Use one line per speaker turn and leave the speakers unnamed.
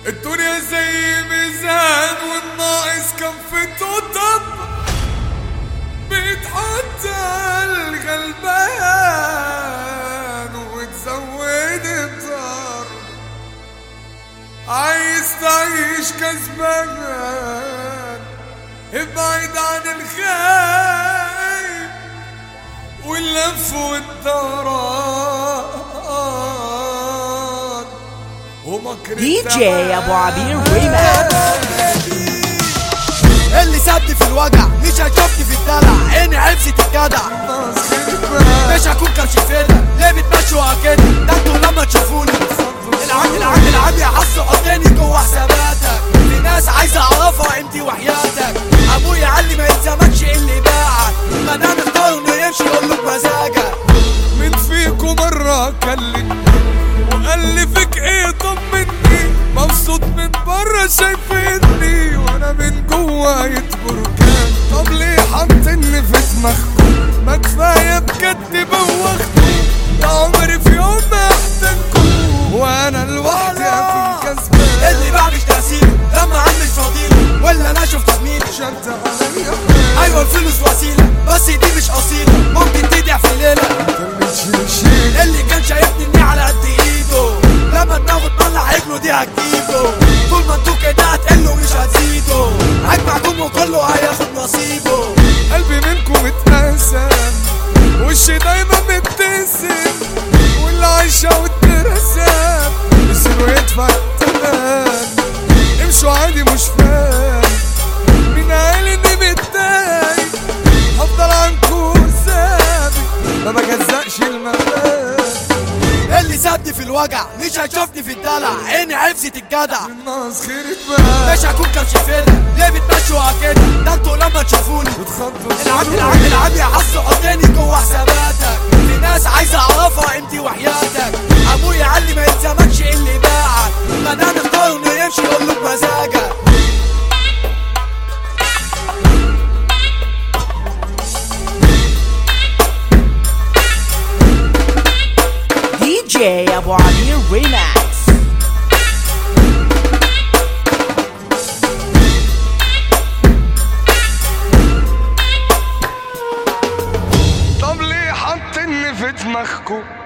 الدنيا زي ميزان والناقص كفته طب بيتحدى الغلبان وتزود الضرب عايز تعيش كسبان ابعد عن الخايب واللف والدوران ومكر
دي جي ابو عبير ريماكس
اللي سابني في الوجع مش هتشوفني في الدلع عيني عبسة الجدع مش هكون كرشفيلة ليه بتمشوا كده ده انتوا لما تشوفوني العم العم العم يا حظ حطني جوه حساباتك في ناس عايزة اعرفها قيمتي وحياتك ابويا قال لي ما يلزمكش اللي باعك ما دام اختار انه يمشي يقول له بمزاجك
من فيكم مرة كلمني وقال لي فيك ايه طمني مبسوط من بره شايفيني وانا من جوا بركان طب ليه حاطني في دماغكم ما كفاية بجد بوختكم ده عمري في يوم ما احتاجكم وانا لوحدي اكون كسبان
اللي باع مش تأثيره لما عم مش فاضيله ولا انا شفت زميلي
شد عليا
ايوه الفلوس وسيلة بس دي مش اصيلة ممكن تضيع في ليلة
شيل شيل
اللي كان شايفني اني على قد ايده لما دماغه تطلع رجله دي هتجيبه طول ما انتوا كده هتقلوا مش هتزيدوا هجمعكم وكله هياخد نصيبه
قلبي منكم اتقسم وشي دايما مبتسم واللي عايشة واترسم يصيروا يدفع التمن امشوا عادي مش فاهم مين قال اني متضايق هفضل عنكو سابق ما بجزقش المبادئ
اللي سابني في الوجع مش هيشوفني في الدلع عيني عبسة الجدع
الناس خيرت بقى
مش هكون كرشفيلة ليه بتمشوا كده ده انتوا لما تشوفوني
بتخطط
العم العم العم يا حظ حطني جوه حساباتك في ناس عايزة اعرفها قيمتي وحياتك ابويا قال لي ما يلزمكش اللي باعك ما دام اختار انه يمشي يقول له بمزاجك
دي جي ابو عبير ريماكس
طب ليه حاطني في دماغكم